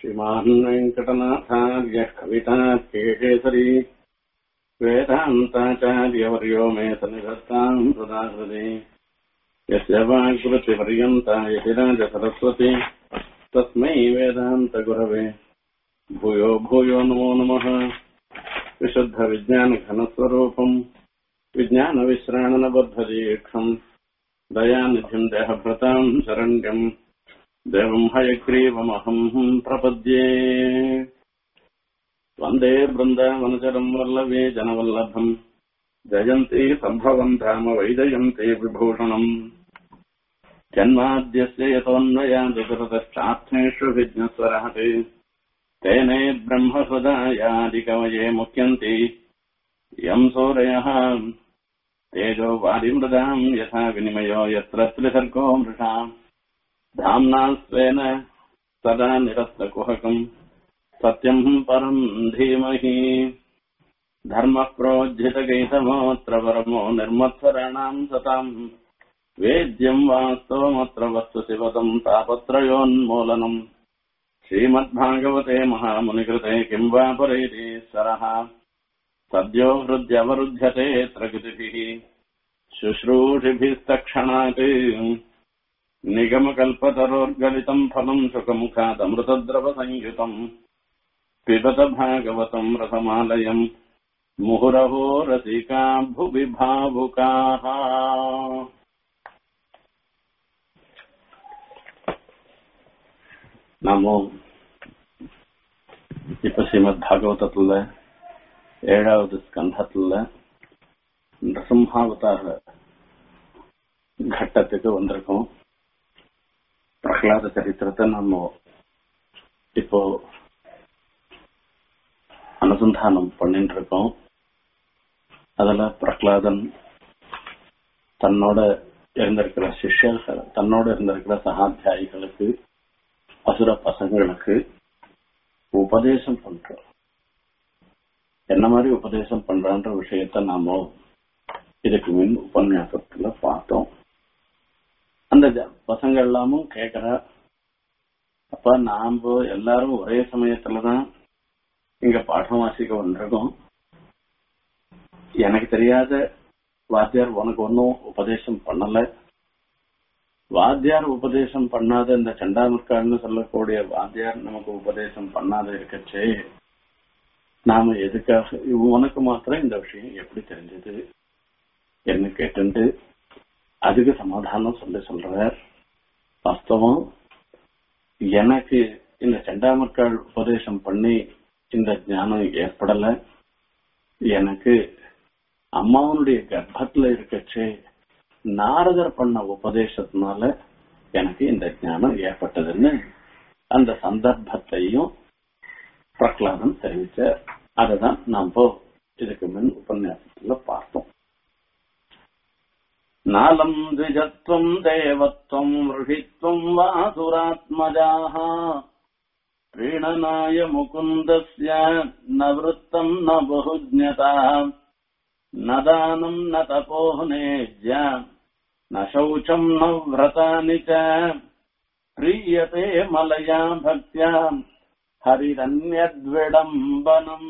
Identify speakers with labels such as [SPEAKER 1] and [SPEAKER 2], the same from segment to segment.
[SPEAKER 1] श्रीमान् वेङ्कटनाथार्यः कविताकेशरी वेदान्ताचार्यवर्यो मे सन्निधत्ताम् सदाकृति यस्य वाग्वृत्तिपर्यन्ता यतिराजसरस्वती तस्मै वेदान्तगुरवे भूयो भूयो नमो नमः विशुद्धविज्ञानघनस्वरूपम् विज्ञानविश्राणनबद्धदीक्षम् दयानिधिम् देहभृताम् शरण्यम् देवम् हयग्रीवमहम् प्रपद्ये वन्दे बृन्दावनचरम् वल्लवे जनवल्लभम् जयन्ती सम्भवम् धाम वैजयन्ती विभूषणम् जन्माद्यस्य यतोऽन्वयादिकृतश्चार्थेषु विघ्नस्वरहते तेने ब्रह्मसदायादिकवये मुह्यन्ति यम् सूरयः तेजो वारिमृदाम् यथा विनिमयो यत्र त्रिसर्गो मृषा धाम्ना स्वेन सदा निरस्तकुहकम् सत्यम् परम् धीमहि धर्मः प्रोज्झितगैतमोऽत्र परमो निर्मत्सराणाम् सताम् वेद्यम् वास्तवमत्र वस्तु शिवतम् तापत्रयोन्मूलनम् श्रीमद्भागवते महामुनिकृते किम् वा परैरीश्वरः सद्यो हृद्यवरुध्यते प्रकृतिभिः शुश्रूषिभिस्तक्षणात् निगमकल्पतरोर्गलितम् फलम् सुखमुखादमृतद्रवसंयुतम् पिबत भागवतम् रसमालयम् मुहुरहो रसिका भुवि भावुकाः நாமோ இப்ப ஸ்ரீமத் பாகவதத்துல ஏழாவது ஸ்கந்தத்துல நரசிம்ஹாவதார கட்டத்துக்கு வந்திருக்கோம் பிரகலாத சரித்திரத்தை நம்ம இப்போ அனுசந்தானம் பண்ணிட்டு இருக்கோம் அதுல பிரகலாதன் தன்னோட இருந்திருக்கிற சிஷ்யர்கள் தன்னோட இருந்திருக்கிற சகாத்தியாயிகளுக்கு அசுர பசங்களுக்கு உபதேசம் பண்றோம் என்ன மாதிரி உபதேசம் பண்றான்ற விஷயத்த நாம இதுக்கு முன் உபன்யாசத்துல பார்த்தோம் அந்த பசங்க எல்லாமும் கேக்குற அப்ப நாம எல்லாரும் ஒரே சமயத்துலதான் இங்க பாடம் வாசிக்க வந்திருக்கோம் எனக்கு தெரியாத வாத்தியார் உனக்கு ஒன்னும் உபதேசம் பண்ணல வாத்தியார் உபதேசம் பண்ணாத இந்த சண்டாமுற்கான்னு சொல்லக்கூடிய வாத்தியார் நமக்கு உபதேசம் பண்ணாத இருக்கச்சே நாம எதுக்காக உனக்கு மாத்திரம் இந்த விஷயம் எப்படி தெரிஞ்சது என்ன கேட்டு அதுக்கு சமாதானம் சொல்லி சொல்றார் வாஸ்தவம் எனக்கு இந்த செண்டாமற்கால் உபதேசம் பண்ணி இந்த ஞானம் ஏற்படல எனக்கு அம்மாவனுடைய கர்ப்பத்துல இருக்கச்சே நாரதர் பண்ண உபதேசத்தினால எனக்கு இந்த ஞானம் ஏற்பட்டதுன்னு அந்த சந்தர்ப்பத்தையும் பிரகலாதன் தெரிவிச்ச அததான் நாம இதுக்கு முன் உபன்யாசத்துல பார்த்தோம் நாலம் திஜத்வம் தேவத்வம் ரிஷித்வம் வாசுராத்மஜாக प्रीणनाय मुकुन्दस्य न वृत्तम् न बहुज्ञता न दानम् न तपोहनेज्य न शौचम् न व्रतानि च प्रीयते मलया भक्त्या ஹரிரண்யத்விடம்பனம்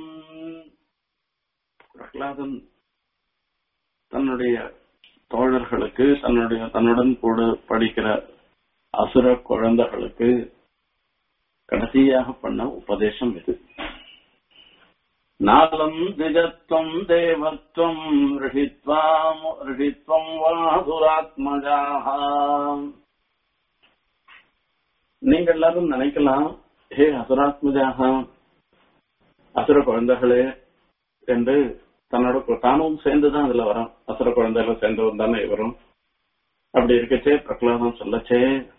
[SPEAKER 1] பிரகலாதன் தன்னுடைய தோழர்களுக்கு தன்னுடைய தன்னுடன் கூட படிக்கிற அசுர குழந்தைகளுக்கு கடைசியாக பண்ண உபதேசம் இது நாலம் திஜத்வம் தேவத்வம் ரிஷித்வாம் ரிஷித்வம் வாசுராத்மஜாக நீங்க எல்லாரும் நினைக்கலாம் ஹே அசுராத்மஜாக அசுர குழந்தைகளே என்று தன்னோட தானும் சேர்ந்துதான் அதுல வரும் அசுர குழந்தைகள் சேர்ந்து வந்தானே வரும் அப்படி இருக்கச்சே பிரகலாதம் சொல்லச்சே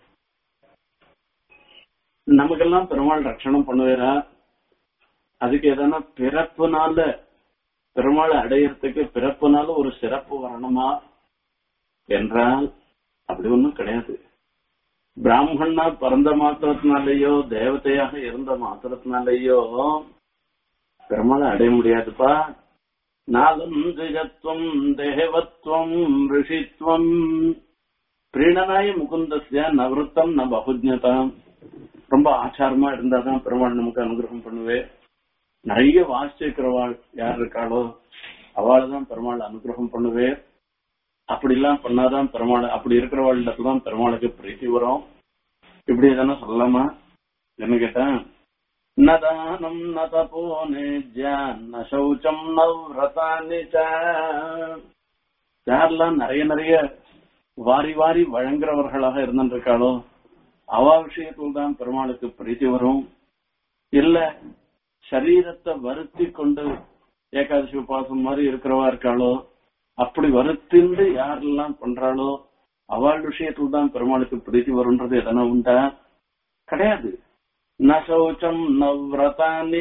[SPEAKER 1] நமக்கெல்லாம் பெருமாள் ரட்சணம் பண்ணுவேரா அதுக்கு எதனா பிறப்புனால பெருமாள் அடையறதுக்கு பிறப்புனால ஒரு சிறப்பு வரணுமா என்றால் அப்படி ஒண்ணும் கிடையாது பிராமணனா பிறந்த மாத்திரத்தினாலேயோ தேவதையாக இருந்த மாத்திரத்தினாலேயோ பெருமாளை அடைய முடியாதுப்பா நாலம் திஜத்வம் தேவத்வம் ரிஷித்வம் பிரீணனாய முகுந்தஸ்ய நவருத்தம் ந பகுஜ்ஞதாம் ரொம்ப ஆச்சாரமா இருந்தாதான் பெருமாள் நமக்கு அனுகிரகம் பண்ணுவே நிறைய வாசிச்சிருக்கிறவாள் யார் இருக்காளோ அவளை தான் பெருமாள் அனுகிரகம் பண்ணுவே அப்படிலாம் பண்ணாதான் பெருமாள் அப்படி இருக்கிறவாள்கிட்ட தான் பெருமாளுக்கு பிரீத்தி வரும் இப்படி எதனா சொல்லலாமா என்ன கேட்டேன் நதானம் ந தபோ நேஜ்யா ந சௌச்சம் ந விரதானி ச. யாரெல்லாம் நிறைய நிறைய வாரி வாரி வழங்குறவர்களாக இருந்திருக்காளோ அவ விஷயத்தில் தான் பெருமாளுக்கு பிரீத்தி வரும் இல்ல சரீரத்தை வருத்தி கொண்டு ஏகாதசி உபாசம் மாதிரி இருக்கிறவா இருக்காளோ அப்படி வருத்திண்டு யாரெல்லாம் பண்றாளோ அவள் விஷயத்தில் தான் பெருமாளுக்கு பிரீத்தி வரும்ன்றது எதனா உண்டா கிடையாது நசௌச்சம் நவ்ரதானி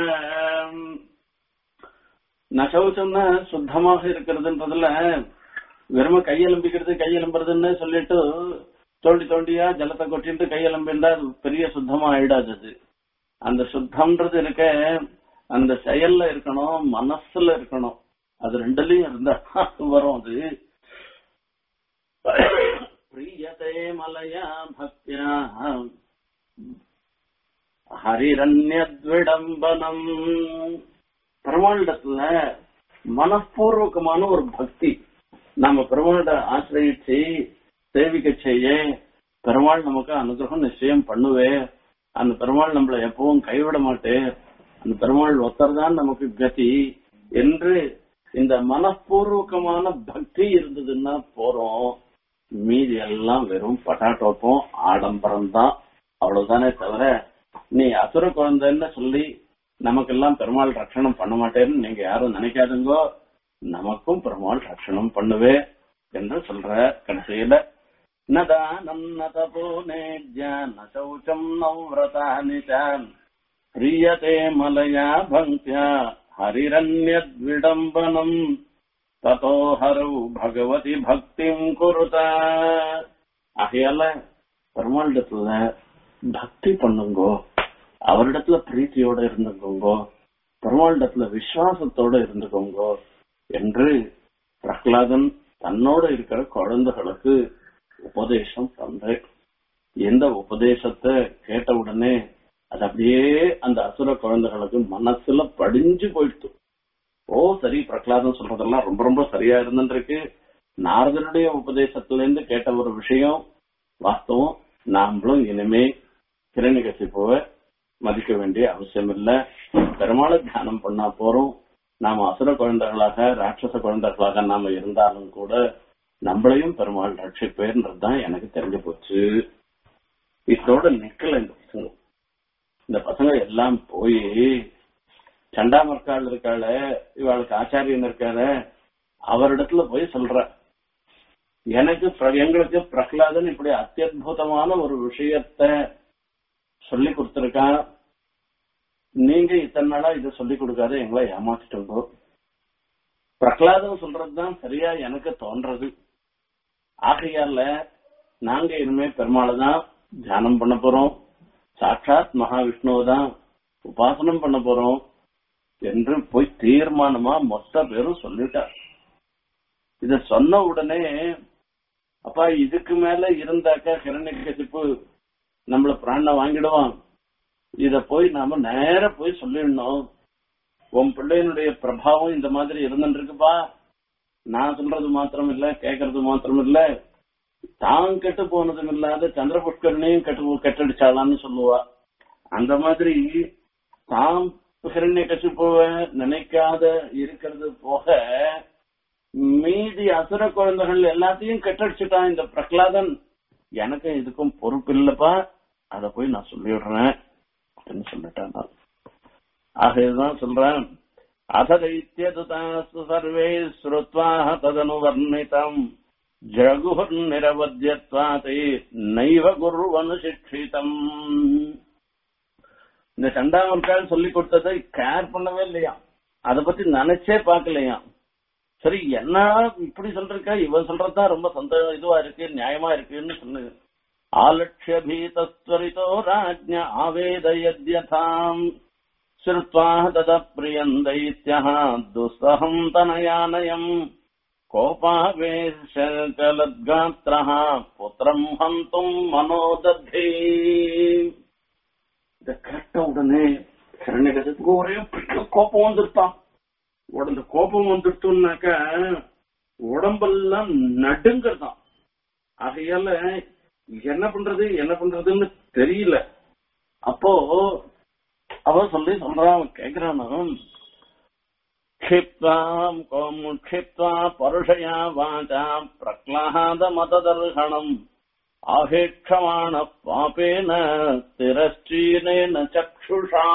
[SPEAKER 1] நசௌச்சம்னா சுத்தமாக இருக்கிறதுன்றதுல வெறும கையெலும்பிக்கிறது கையெலும்புறதுன்னு சொல்லிட்டு தோண்டி தோண்டியா ஜலத்தை கொட்டிட்டு கையெலும்பின்றா அது பெரிய சுத்தமா ஆயிடாது அது அந்த சுத்தம்ன்றது இருக்க அந்த செயல்ல இருக்கணும் மனசுல இருக்கணும் அது ரெண்டுலயும் இருந்தா வரும் அது பிரியதே மலையா பக்தியா ஹரிரண்யத்விடம்பனம் பெருமாளிடத்துல மனப்பூர்வகமான ஒரு பக்தி நாம பெருமாளிட ஆசிரியிச்சு சேவிக்க செய்ய பெருமாள் நமக்கு அனுகிரகம் நிச்சயம் பண்ணுவே அந்த பெருமாள் நம்மள எப்பவும் கைவிட மாட்டே அந்த பெருமாள் ஒத்தர் தான் நமக்கு கதி என்று இந்த மனப்பூர்வகமான பக்தி இருந்ததுன்னா போறோம் மீதி எல்லாம் வெறும் பட்டாட்டோப்பம் ஆடம்பரம் தான் அவ்வளவுதானே தவிர நீ அசுர குழந்தைன்னு சொல்லி நமக்கெல்லாம் பெருமாள் ரட்சணம் பண்ண மாட்டேன்னு நீங்க யாரும் நினைக்காதுங்கோ நமக்கும் பெருமாள் ரட்சணம் பண்ணுவே என்று சொல்ற கடைசியில நதானம் ந தபோ நேஜ்யா ந சௌச்சம் நௌ விரதானி சான் பிரியதே மலயா பங்கியா ஹரிரண்யத்விடம்பனம் ததோ ஹரவு பகவதி பக்திம் குருத ஆகையால பெருமாளிடத்துல பக்தி பண்ணுங்கோ அவரிடத்துல பிரீத்தியோட இருந்துக்கோங்கோ பெருமாளிடத்துல விசுவாசத்தோட இருந்துக்கோங்கோ என்று பிரகலாதன் தன்னோட இருக்கிற குழந்தைகளுக்கு உபதேசம் பண்றேன் எந்த உபதேசத்தை கேட்ட உடனே அது அப்படியே அந்த அசுர குழந்தைகளுக்கு மனசுல படிஞ்சு போயிடுத்து ஓ சரி பிரகலாதன் சொல்றதெல்லாம் ரொம்ப ரொம்ப சரியா இருந்துருக்கு நாரதனுடைய உபதேசத்துல இருந்து கேட்ட ஒரு விஷயம் வாஸ்தவம் நாமளும் இனிமே கிரண்யகசிப்புவை மதிக்க வேண்டிய அவசியம் இல்ல பெருமாளை தியானம் பண்ணா போறோம் நாம அசுர குழந்தைகளாக ராட்சச குழந்தைகளாக நாம இருந்தாலும் கூட நம்மளையும் பெருமாள் ரட்சிப்பேன்றதுதான் எனக்கு தெரிஞ்சு போச்சு இதோட நிக்கல இந்த பசங்க இந்த பசங்க எல்லாம் போய் சண்டாமர்காள் இருக்காள இவளுக்கு ஆச்சாரியன் இருக்காள அவரிடத்துல போய் சொல்ற எனக்கு பிர- எங்களுக்கு பிரகலாதன் இப்படி அத்தியுதமான ஒரு விஷயத்த சொல்லி கொடுத்திருக்கான் நீங்க இத்தனை நாளா இதை சொல்லி கொடுக்காத எங்களை ஏமாத்திட்டு பிரகலாதன் சொல்றதுதான் சரியா எனக்கு தோன்றது ஆகையால நாங்க இனிமே பெருமாளை தான் தியானம் பண்ண போறோம் சாட்சாத் மகாவிஷ்ணுவை தான் உபாசனம் பண்ண போறோம் என்று போய் தீர்மானமா மொத்த பேரும் சொல்லிட்டார் இத சொன்ன உடனே அப்பா இதுக்கு மேல இருந்தாக்கா ஹிரண்யகசிப்பு நம்மள பிராண வாங்கிடுவான் இத போய் நாம நேர போய் சொல்லிடணும் உன் பிள்ளையினுடைய பிரபாவம் இந்த மாதிரி இருந்துருக்குப்பா நான் சொல்றது மாத்திரம் இல்ல கேக்குறது மாத்திரம் இல்ல தான் கெட்டு போனதும் இல்லாத சந்திர புஷ்கரனையும் கெட்டு கெட்டடிச்சாளான்னு சொல்லுவா அந்த மாதிரி தாம் ஹிரண்ய கசிப்புவ நினைக்காத இருக்கிறது போக மீதி அசுர குழந்தைகள் எல்லாத்தையும் கெட்டடிச்சுட்டான் இந்த பிரகலாதன் எனக்கு இதுக்கும் பொறுப்பு இல்லப்பா அத போய் நான் சொல்லிடுறேன் அப்படின்னு சொல்லிட்டேன் நான் ஆகதான் சொல்றேன் அததைத்தியதுதாஸ்து சர்வே ஸ்ருத்வா ததனு வர்ணிதம் ஜகுர் நிரவத்தியத்வாதை நைவ குருவனு சிக்ஷிதம் இந்த சண்டாமர்கால் சொல்லி கொடுத்ததை கேர் பண்ணவே இல்லையா அத பத்தி நினைச்சே பார்க்கலையா சரி என்ன இப்படி சொல்றா இவன் சொல்றதுதான் ரொம்ப சொந்த இதுவா இருக்கு நியாயமா இருக்குன்னு சொன்னது ஆலட்சிய பீதஸ்வரிதோ ராஜ்ஞ ஆவேதயத்யதாம் ஸ்ருத்வா தத பிரியம் தைத்யः துஸ்ஸகம் தனயானயம் கோபாவேஷலத்காத்திரः புத்திரம் ஹந்தும் மனோதத்தி உடனே ஹிரண்யகசிப்புக்கு ஒரே பெரிய கோபம் வந்துருத்தான் உடனே கோபம் வந்துட்டுனாக்க உடம்பெல்லாம் நடுங்கறதான் ஆகையால என்ன பண்றது என்ன பண்றதுன்னு தெரியல அப்போ அவ சொல்லி சொல்றான் கேக்குறானா क्षिप्ताम् कोम् क्षिप्त्वा परुषया वाचा प्रह्लादमतदर्शनम् आहेक्षमाणः पापेन तिरश्चीनेन चक्षुषा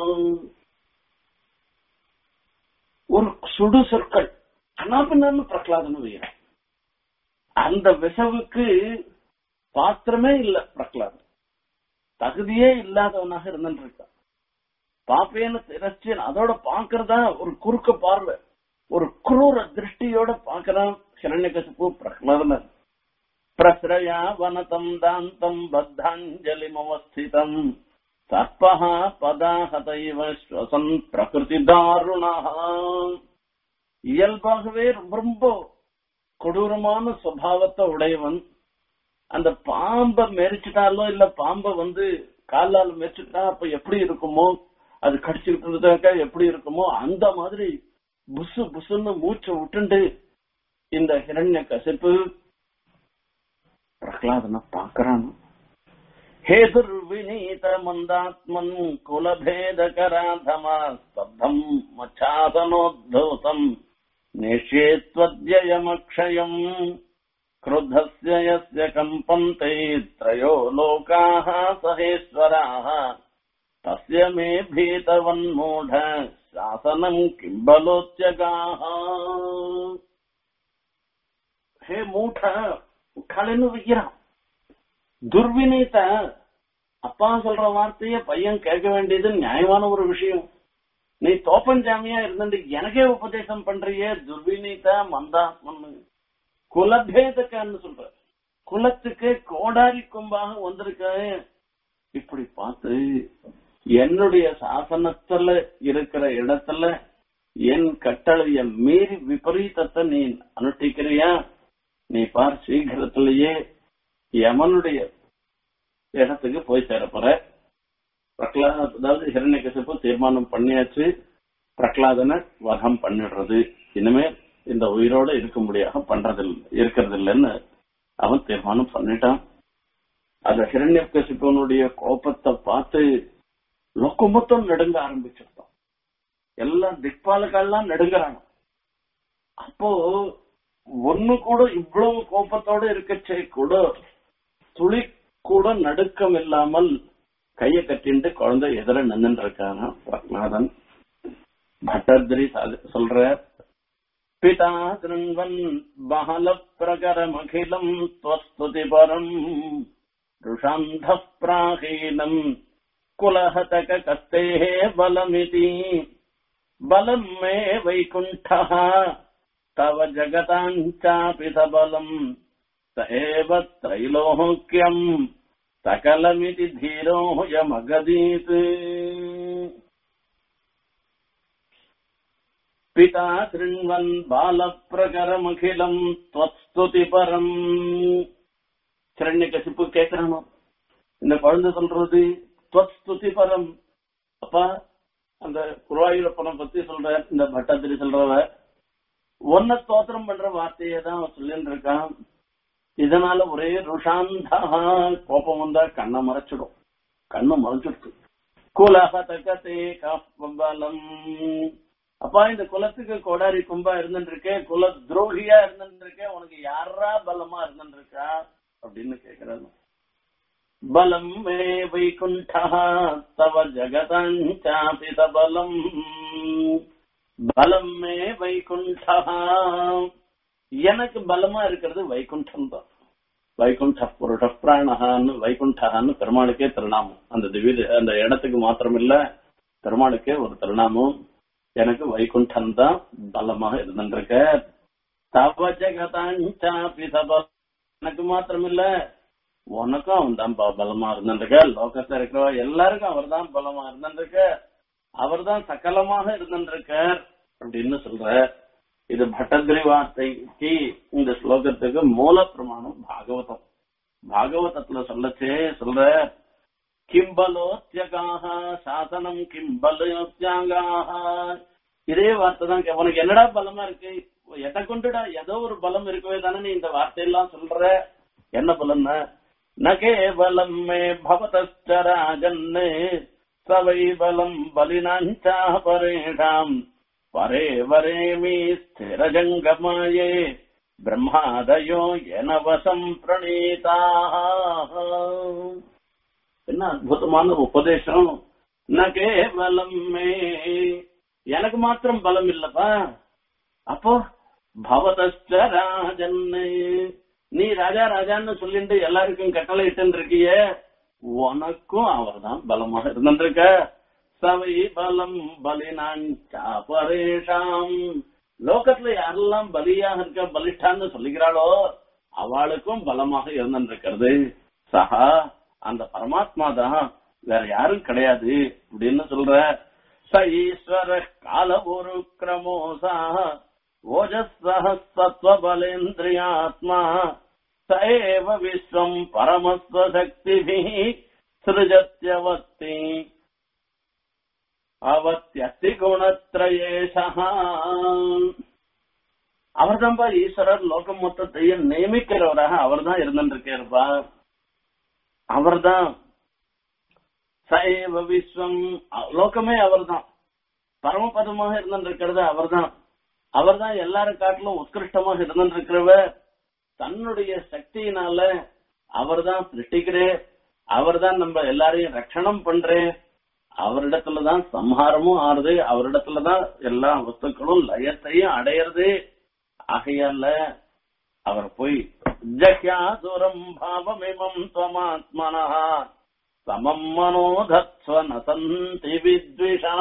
[SPEAKER 1] ஒரு சுடு சொற்கள் கண்ணாபின்னு பிரகலாதன் வைக்கிறான் அந்த விசவுக்கு பாத்திரமே இல்ல பிரகலாதன் தகுதியே இல்லாதவனாக இருந்துட்டு இருக்கான் பாப்பேன்னு திரச்சின் அதோட பாக்குறதா ஒரு குறுக்க பார்வை ஒரு குரூர திருஷ்டியோட பாக்குறான் ஹிரண்யகசிப்பு பிரகலாதனர் பிரஸ்ரயா வனதம் தாந்தம் பத்தாஞ்சலிமவஸ்திதம் சர்பஹா பதாஹதைவ ஸ்வசன் பிரகிருதி தாருணா இயல்பாகவே ரொம்ப ரொம்ப கொடூரமான சுபாவத்தை உடையவன் அந்த பாம்பை மெரிச்சிட்டாலோ இல்ல பாம்பை வந்து காலால் மெரிச்சுட்டா அப்ப எப்படி இருக்குமோ அது கடிச்சுக்கிட்டு இருந்தாக்கா எப்படி இருக்குமோ அந்த மாதிரி புசு புசுன்னு மூச்சை விட்டுண்டு இந்த ஹிரண்ய கசிப்பு பிரகலாதனை பாக்குறான் हेतुर्विनीत मन्दात्मन् कुलभेदकराधमा स्तब्धम् मच्छासनोद्धूतम् नेष्ये त्वद्ययमक्षयम् क्रुद्धस्य यस्य कम्पन्ते त्रयो लोकाः सहेश्वराः तस्य मे भीतवन्मूढ शासनम् किम् बलोच्यगाः हे मूढ கலைன்னு வைக்கிறான் துர்வினீத அப்பா சொல்ற வார்த்தைய பையன் கேட்க வேண்டியது நியாயமான ஒரு விஷயம் நீ தோப்பஞ்சாமியா இருந்துட்டு எனக்கே உபதேசம் பண்றியே துர்வினீத மந்தாத்மன் குலபேதக்கான்னு சொல்ற குலத்துக்கு கோடாரி கொம்பாக வந்திருக்க இப்படி பார்த்து என்னுடைய சாசனத்துல இருக்கிற இடத்துல என் கட்டளைய மீறி விபரீதத்தை நீ அனுஷ்டிக்கிறியா நீ பார் சீக்கிரத்திலேயே யமனுடைய இடத்துக்கு போய் சேர போற பிரகலாத அதாவது ஹிரண்யகசிப்பு தீர்மானம் பண்ணியாச்சு பிரகலாதனை வகம் பண்ணிடுறது இனிமே இந்த உயிரோட இருக்க முடியாம பண்றதில்லை இருக்கிறது இல்லைன்னு அவன் தீர்மானம் பண்ணிட்டான் அந்த ஹிரண்யகசிப்பனுடைய கோபத்தை பார்த்து லொக்குமொத்தம் நடுங்க ஆரம்பிச்சிருந்தான் எல்லாம் திக்பாலக்கெல்லாம் நடுங்குறாங்க அப்போ ஒண்ணு கூட இவ்வளவு கோபத்தோட இருக்கச்சே கூட துளி கூட நடுக்கம் இல்லாமல் கைய கட்டிண்டு குழந்தை எதிர நின்று இருக்கான பிரகலாதன் பட்டத்ரி சொல்ற பிதா கிருண்வன் பகல பிரகரமகிலம் துவஸ்துதி பரம் ருஷாந்த பிராகீனம் குலஹதக கஸ்தே பலமிதி பலம் மே வைகுண்டः तव जगताञ्चापि सबलम् स एव त्रैलोक्यम् सकलमिति धीरोऽयमगदीत् पिता कृण्वन् बालप्रकरमखिलम् त्वत्स्तुतिपरम् கிரண்யகசிப்பு கேட்கிறானோ இந்த குழந்தை சொல்றது துவஸ்துதி பரம் அப்பா அந்த குருவாயூரப்பனை பத்தி சொல்ற இந்த பட்டத்திரி சொல்றவ ஒன்ன ஸ்தோத்திரம் பண்ற வார்த்தையை தான் அவன் சொல்லிட்டு இருக்கான் இதனால ஒரே ருஷாந்தா கோபம் வந்தா கண்ணை மறைச்சிடும் கண்ணை மறைச்சிடுச்சு குலக தக்கத்தே கலம் அப்பா இந்த குலத்துக்கு கோடாரி கும்பா இருந்துட்டு இருக்கேன் குல துரோகியா இருந்துட்டு இருக்கேன் உனக்கு யாரா பலமா இருந்துட்டு இருக்கா அப்படின்னு கேக்குறாங்க பலம் மே வைகுண்டா தவ ஜகதாஞ்சாபி சபலம் பலம் மே வைகுண்டா எனக்கு பலமா இருக்கிறது வைகுண்டம் தான் வைகுண்ட புருஷ பிராணகான்னு வைகுண்டகான்னு பெருமாளுக்கே திருநாமம் அந்த திவ்ய அந்த இடத்துக்கு மாத்திரம் இல்ல பெருமாளுக்கே ஒரு திருநாமம் எனக்கு வைகுண்டம் தான் பலமாக இருந்துருக்க தவ ஜெகதாஞ்சாபி சபலம் எனக்கு மாத்திரம் இல்ல உனக்கும் அவன் தான் பலமா இருந்துருக்க லோகத்துல இருக்கிறவ எல்லாருக்கும் அவர் தான் பலமா இருந்துருக்க அவர் தான் சகலமாக இருந்திருக்கார் அப்படின்னு சொல்ற இது பட்டதிரி வார்த்தைக்கு இந்த ஸ்லோகத்துக்கு மூல பிரமாணம் பாகவதம் பாகவதத்துல சொல்லச்சே சொல்ற கிம்பலோத்தியகாக சாசனம் கிம்பலோத்தியாகாக இதே வார்த்தை தான் கே- உனக்கு என்னடா பலமா இருக்கு எதை கொண்டுடா ஏதோ ஒரு பலம் இருக்கவே தானே நீ இந்த வார்த்தையெல்லாம் சொல்ற என்ன பலம்னா ந கேவலம் மே பவதஸ்ச ராஜன்னு சவை பலம் பலினாஞ்சா பரேஷாம் பரே வரேமி ஸ்திரஜங்கமாயே பிரம்மாதயோ எனவசம் பிரணீதாக என்ன அற்புதமான உபதேசம் ந கேவலம் மே எனக்கு மாத்திரம் பலம் இல்லப்பா அப்போ பவதஸ்ச ராஜன்னு நீ ராஜா ராஜான்னு சொல்லிட்டு எல்லாருக்கும் கட்டளை இட்டு இருக்கிய உனக்கும் அவர்தான் பலமாக இருந்திருக்க சவை பலம் பலினாம் லோகத்துல யாரெல்லாம் பலியாக இருக்க பலிஷ்டான்னு சொல்லுகிறாளோ அவளுக்கும் பலமாக இருந்திருக்கிறது சஹா அந்த பரமாத்மா தான் வேற யாரும் கிடையாது அப்படின்னு சொல்ற ச ஈஸ்வர கால ஒரு கிரமோசா ஓஜஸ்ஸஹ சத்வபலேந்திரியாத்மா स एव विश्वम् परमस्वशक्तिभिः सृजत्यवत्ति அவத்தியஸ்தி குணத்ரயேஷா அவர்தான்பா ஈஸ்வரர் லோகம் மொத்தத்தையும் நியமிக்கிறவராக அவர்தான் இருந்துருக்காருப்பா அவர்தான் சைவ விஸ்வம் லோகமே அவர்தான் பரமபதமாக இருந்திருக்கிறது அவர்தான் அவர்தான் எல்லாரும் காட்டிலும் உத்கிருஷ்டமாக இருந்திருக்கிறவர் தன்னுடைய சக்தியினால அவர்தான் சிருஷ்டிக்கிறே அவர்தான் நம்ம எல்லாரையும் ரட்சணம் பண்றே அவரிடத்துலதான் சம்ஹாரமும் ஆறுது அவரிடத்துலதான் எல்லா வஸ்துக்களும் லயத்தையும் அடையிறது ஆகையால அவர் போய் ஜஹ்யாசுரம் பாவமிமம் துவமாத்மனா சமம் மனோதத்வ நசந்தி வித்விஷா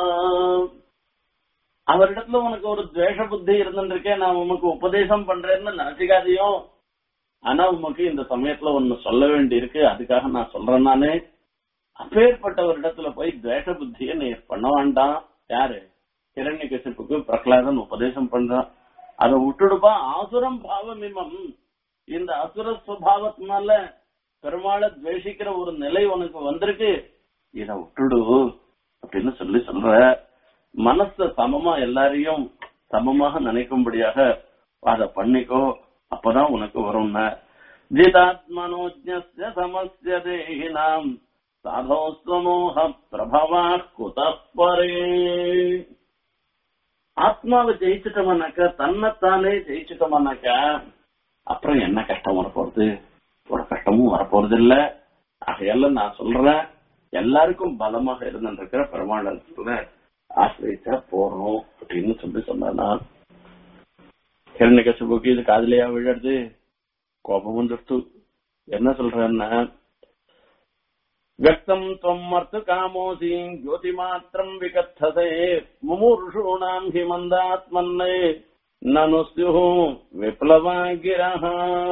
[SPEAKER 1] அவரிடத்துல உனக்கு ஒரு துவேஷ புத்தி இருந்துருக்கேன் நான் உனக்கு உபதேசம் பண்றேன்னு நினைச்சுக்காதையும் ஆனா உமக்கு இந்த சமயத்துல ஒன்னு சொல்ல வேண்டி இருக்கு அதுக்காக நான் சொல்றேன் நானு அப்பேற்பட்ட ஒரு இடத்துல போய் துவேஷ புத்திய நீ பண்ண வேண்டாம் யாரு கிரண்ய கசிப்புக்கு பிரகலாதன் உபதேசம் பண்றான் அதை விட்டுடுப்பா ஆசுரம் பாவமிமம் இந்த அசுர சுபாவத்தினால பெருமாளை துவேஷிக்கிற ஒரு நிலை உனக்கு வந்திருக்கு இத விட்டுடு அப்படின்னு சொல்லி சொல்ற மனச சமமா எல்லாரையும் சமமாக நினைக்கும்படியாக அதை பண்ணிக்கோ அப்பதான் உனக்கு வரும்னா ஜிதாத்மனோஜ்ய சமஸ்ய தேகினாம் சாதோஸ்வமோக பிரபவா குதப்பரே ஆத்மாவை ஜெயிச்சுட்டோம்னாக்கா தன்னைத்தானே ஜெயிச்சுட்டோம்னாக்கா அப்புறம் என்ன கஷ்டம் வரப்போறது ஒரு கஷ்டமும் வரப்போறது இல்ல ஆகையால நான் சொல்றேன் எல்லாருக்கும் பலமாக இருந்திருக்கிற பெருமாளத்துல ஆசிரியச்சா போறோம் அப்படின்னு சொல்லி சொன்னா ஹிரண்யகசிபுக்கு இது காதலியா விழுறது கோபம் வந்துடுத்து என்ன சொல்றேன்னா व्यक्तम् त्वम् अर्थ कामोऽसि ज्योतिमात्रम् विकथसे मुमूर्षूणाम् हि मन्दात्मन्ने ननु स्युः विप्लवा गिरः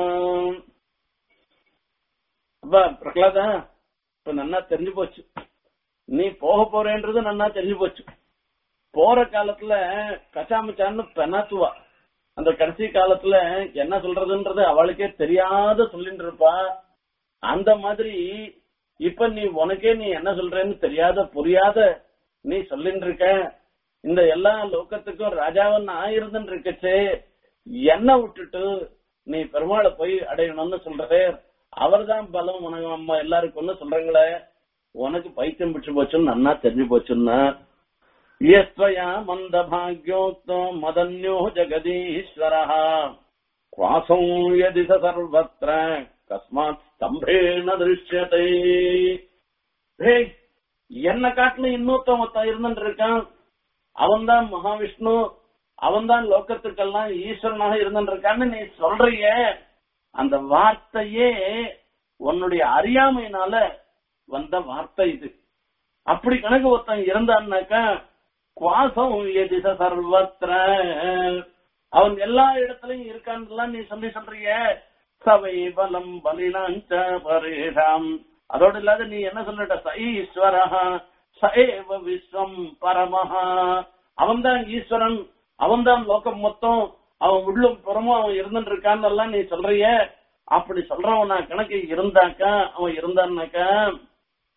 [SPEAKER 1] அப்பா பிரகலாதா இப்ப நன்னா தெரிஞ்சு போச்சு நீ போக போறேன்றது நன்னா தெரிஞ்சு போச்சு போற காலத்துல கச்சாமச்சான்னு பெனாத்துவா அந்த கடைசி காலத்துல என்ன சொல்றதுன்றது அவளுக்கே தெரியாத சொல்லிட்டு இருப்பா அந்த மாதிரி இப்ப நீ உனக்கே நீ என்ன சொல்றேன்னு தெரியாத புரியாத நீ சொல்லிட்டு இருக்க இந்த எல்லா லோகத்துக்கும் ராஜாவன் நான் இருந்துட்டு இருக்கச்சே என்ன விட்டுட்டு நீ பெருமாளை போய் அடையணும்னு சொல்றதே அவர்தான் பலம் உனக்கு அம்மா எல்லாருக்கும்னு சொல்றீங்களே உனக்கு பைத்தியம் பிடிச்சு போச்சுன்னு நன்னா தெரிஞ்சு போச்சுன்னா யஸ்வயா மந்த பாக்யோக்தோ மதன்யோ ஜெகதீஸ்வரः குவாசம் யதி ச சர்வத்ர கஸ்மாத் ஸ்தம்பேன திருஷ்யத்தை ஹேய் என்ன காட்டுல இன்னொருத்தன் ஒருத்தன் இருந்துட்டு இருக்கான் அவன்தான் மகாவிஷ்ணு அவன்தான் லோகத்துக்கெல்லாம் ஈஸ்வரனாக இருந்துட்டு இருக்கான்னு நீ சொல்றிய அந்த வார்த்தையே உன்னுடைய அறியாமையினால வந்த வார்த்தை இது அப்படி கணக்கு ஒருத்தன் இருந்தான்னாக்கா குவாசம் எதிச சர்வத்திர அவன் எல்லா இடத்துலயும் இருக்கான்லாம் நீ சொல்லி சொல்றிய சவை பலம் பலினாஞ்ச பரேஷாம் அதோடு இல்லாத நீ என்ன சொல்லிட்ட ச ஈஸ்வரஹா சஏவ விஸ்வம் பரமஹா அவன்தான் ஈஸ்வரன் அவன்தான் லோகம் மொத்தம் அவன் உள்ளும் புறமும் அவன் இருந்துட்டு இருக்கான்னு எல்லாம் நீ சொல்றிய அப்படி சொல்றவனா கணக்கு இருந்தாக்கா அவன் இருந்தான்னாக்கா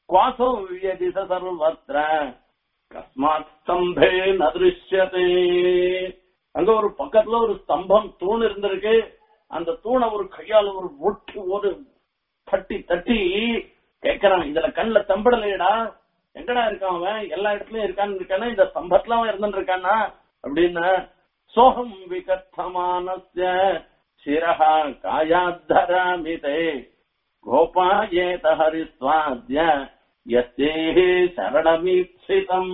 [SPEAKER 1] குவாசோ யதி ச சர்வத்ர கஸ்மாத் ஸ்தம்பே நதிருஷ்யதே அங்க ஒரு பக்கத்துல ஒரு ஸ்தம்பம் தூண் இருந்திருக்கு அந்த தூணை ஒரு கையால ஒரு ஒட்டு ஒரு தட்டி தட்டி கேக்குறான் இதுல கண்ணுல தம்படலையடா எங்கடா இருக்கான் அவன் எல்லா இடத்துலயும் இருக்கான்னு இருக்கானா இந்த ஸ்தம்பத்துல அவன் இருந்துட்டு இருக்கானா அப்படின்னு சோகம் விகத்தமானஸ்ய சிரஹா காயாத்தராமிதே கோபாயேத ஹரிஸ்வாத்ய யத்தேஹே சரணமீப்சிதம்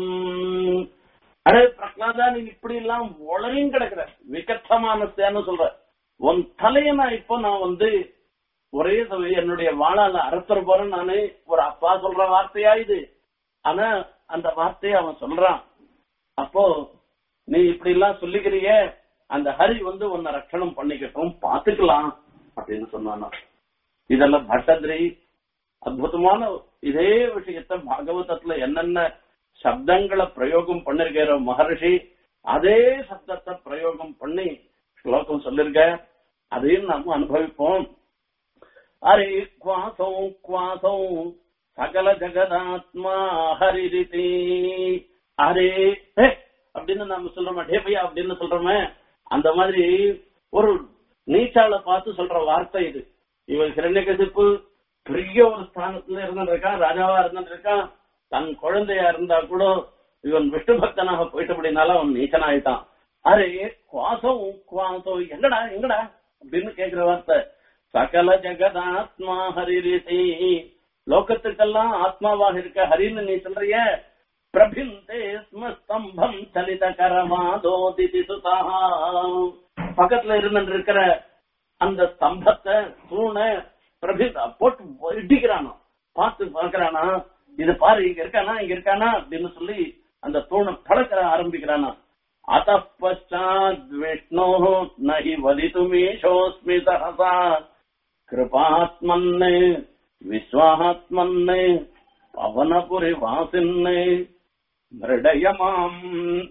[SPEAKER 1] அடே பிரகலாதா நீ இப்படி எல்லாம் உளறியும் கிடக்குற விகத்தமானஸ்யான்னு சொல்ற உன் தலைய நான் இப்போ நான் வந்து ஒரே சமயம் என்னுடைய வாழால அறுத்துற போறேன் நானு ஒரு அப்பா சொல்ற வார்த்தையா இது ஆனா அந்த வார்த்தையை அவன் சொல்றான் அப்போ நீ இப்படி எல்லாம் சொல்லிக்கிறிய அந்த ஹரி வந்து உன்னை ரட்சணம் பண்ணிக்கட்டும் பாத்துக்கலாம் அப்படின்னு சொன்னானா இதெல்லாம் பட்டதிரி அற்புதமான இதே விஷயத்த பாகவதத்துல என்னென்ன சப்தங்களை பிரயோகம் பண்ணிருக்கிற மகர்ஷி அதே சப்தத்தை பிரயோகம் பண்ணி ஸ்லோகம் சொல்லிருக்க அதையும் நாம அனுபவிப்போம் அரே குவாசோ குவாசோ சகல ஜெகதாத்மா ஹரிரிதி அரே ஹே அப்படின்னு நாம சொல்றோமே டே பையா அப்படின்னு சொல்றோமே அந்த மாதிரி ஒரு நீச்சால பார்த்து சொல்ற வார்த்தை இது இவன் ஹிரண்யகசிப்பு பெரிய ஒரு ஸ்தானத்துல இருந்திருக்கான் ராஜாவா இருந்திருக்கான் தன் குழந்தையா இருந்தா கூட இவன் விஷ்ணு பக்தனாக போயிட்டபடினால அவன் நீச்சனாயிட்டான் அரே குவாசம் குவாசம் எங்கடா எங்கடா அப்படின்னு கேக்குற வார்த்தை சகல ஜெகதாத்மா ஹரிரிசி லோகத்துக்கெல்லாம் ஆத்மாவாக இருக்க ஹரின்னு நீ சொல்றிய பிரபிந்தே ஸ்ம ஸ்தம்பம் சலித கரமாதோதிதி சுதா பக்கத்துல இருந்து இருக்கிற அந்த ஸ்தம்பத்தை தூணை பிரபிந்த போட்டு இடிக்கிறானோ பார்த்து பார்க்கறானா இது பாரு இங்க இருக்கானா இங்க இருக்கானா அப்படின்னு சொல்லி அந்த தூணை பழக்க ஆரம்பிக்கிறானா அத பஷாத் விஷ்ணோ நகி வலிதுமீஷோஸ்மி சகசா கிருபாத்மன்னு விஸ்வாத்மன்னு பவனபுரி வாசின்னு மிருடயமாம்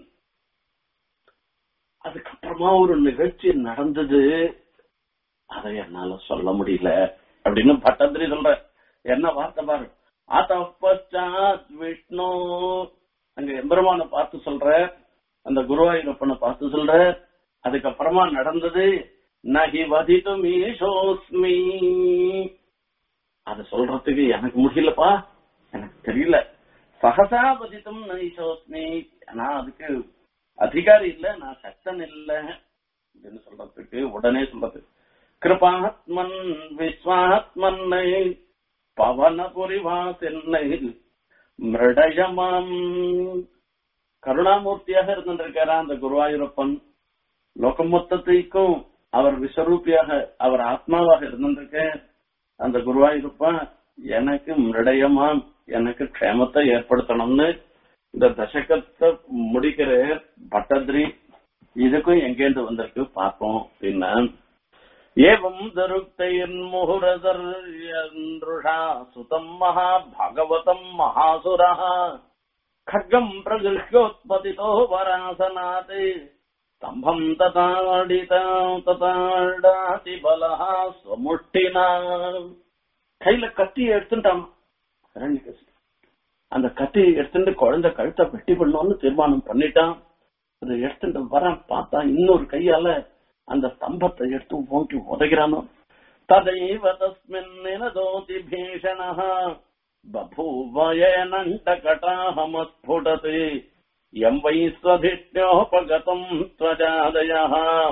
[SPEAKER 1] அதுக்கப்புறமா ஒரு நிகழ்ச்சி நடந்தது அதை என்னால சொல்ல முடியல அப்படின்னு பட்டத்திரி சொல்ற என்ன வார்த்தை பாரு அத பஷாத் விஷ்ணு அங்க எம்பெருமான பார்த்து சொல்ற அந்த குருவாயூரப்பனை பார்த்து சொல்ற அதுக்கப்புறமா நடந்தது நகி வதிதும் ஈஷோஸ்மி அத சொல்றதுக்கு எனக்கு முடியலப்பா எனக்கு தெரியல சகசா பதித்தும் நைஷோஸ்மி நான் அதுக்கு அதிகாரி இல்ல நான் சக்தன் இல்ல அப்படின்னு சொல்றதுக்கு உடனே சொல்றது கிருபாத்மன் விஸ்வாத்மன்னை பவனபுரிவாசென்னை மிருடயமாம் கருணாமூர்த்தியாக இருந்திருக்காரா அந்த குருவாயூரப்பன் லோகம் மொத்தத்தைக்கும் அவர் விஸ்வரூபியாக அவர் ஆத்மாவாக இருந்திருக்க அந்த குருவாயூரப்பன் எனக்கு மிருடயமாம் எனக்கு க்ஷேமத்தை ஏற்படுத்தணும்னு இந்த தசகத்தை முடிக்கிற பட்டத்ரி இதுக்கும் எங்கேந்து வந்திருக்கு பார்ப்போம் அப்படின்னா ஏவம் தருக்தையன் முகுரதர்யா சுதம் மகா பகவதம் மகாசுரா खड्गम् प्रगृह्योत्पतितो वरासनात् स्तम्भम् तताडिता तताडाति बलः स्वमुष्टिना கையில கத்தியை எடுத்துட்டான் ஹிரண்யகசிபு. அந்த கத்தியை எடுத்துட்டு குழந்தை கழுத்தை வெட்டி பண்ணணும்னு தீர்மானம் பண்ணிட்டான் அதை எடுத்துட்டு வரான் பார்த்தா இன்னொரு கையால அந்த ஸ்தம்பத்தை எடுத்து ஓங்கி உதைக்கிறானோ ததைவ தஸ்மின் நினதோதி பீஷணः बभूवयेनण्डकटाहमस्फुटत् यम् वै स्वधिष्ण्योपगतम् त्वजादयः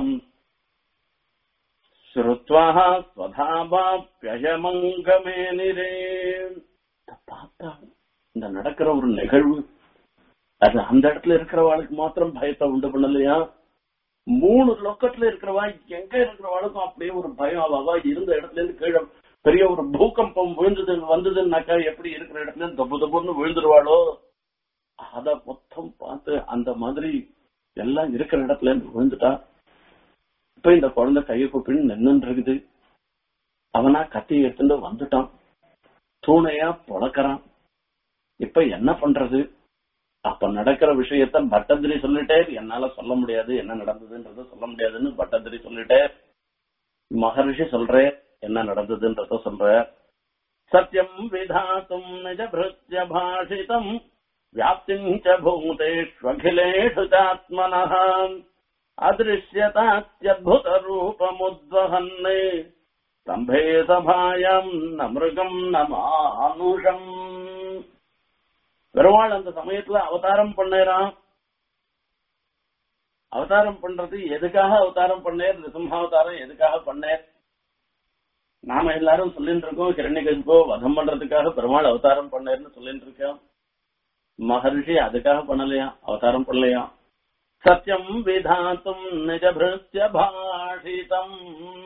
[SPEAKER 1] श्रुत्वा स्वधावाप्ययमङ्गमे निरे பார்த்தா இந்த நடக்கிற ஒரு நிகழ்வு அது அந்த இடத்துல இருக்கிறவாளுக்கு மாத்திரம் பயத்தை உண்டு பண்ணலையா மூணு லோக்கத்துல இருக்கிறவா எங்க இருக்கிறவாளுக்கும் அப்படியே ஒரு பயம் அவ இருந்த இடத்துல இருந்து கீழே பெரிய ஒரு பூகம்பம் விழுந்தது வந்ததுன்னாக்கா எப்படி இருக்கிற இடத்துல இருந்து தப்பு தப்புன்னு விழுந்துருவாளோ அத மொத்தம் பார்த்து அந்த மாதிரி எல்லாம் இருக்கிற இடத்துல இருந்து விழுந்துட்டா இப்ப இந்த குழந்தை கையை கூப்பின்னு நின்னு இருக்குது அவனா கத்தி எடுத்துட்டு வந்துட்டான் தூணையா பொழக்கிறான் இப்ப என்ன பண்றது அப்ப நடக்கிற விஷயத்த பட்டத்திரி சொல்லிட்டே என்னால சொல்ல முடியாது என்ன நடந்ததுன்றத சொல்ல முடியாதுன்னு பட்டத்திரி சொல்லிட்டே மகரிஷி சொல்றே என்ன நடந்ததுன்றத சொல்ற சத்யம் விதாத்தும் நிஜபிருத்ய பாஷிதம் வியாப்திம் ச பூதேஷ்வகிலேஷு சாத்மனः अदृश्यतात्यद्भुत रूपमुद्वहन् स्तम्भे सभायाम् न மிருகம் ந மானுஷம் பெருமாள் அந்த சமயத்துல அவதாரம் பண்ணேராம் அவதாரம் பண்றது எதுக்காக அவதாரம் பண்ணேர் நிசம்ஹாவதாரம் எதுக்காக பண்ணேர் நாம எல்லாரும் சொல்லிட்டு இருக்கோம் ஹிரண்யகசிபோ வதம் பண்றதுக்காக பெருமாள் அவதாரம் பண்ணேர்னு சொல்லிட்டு இருக்கோம் மகர்ஷி அதுக்காக பண்ணலையா அவதாரம் பண்ணலையா சத்தியம் விதாத்தும் நிஜபிருத்திய பாஷிதம்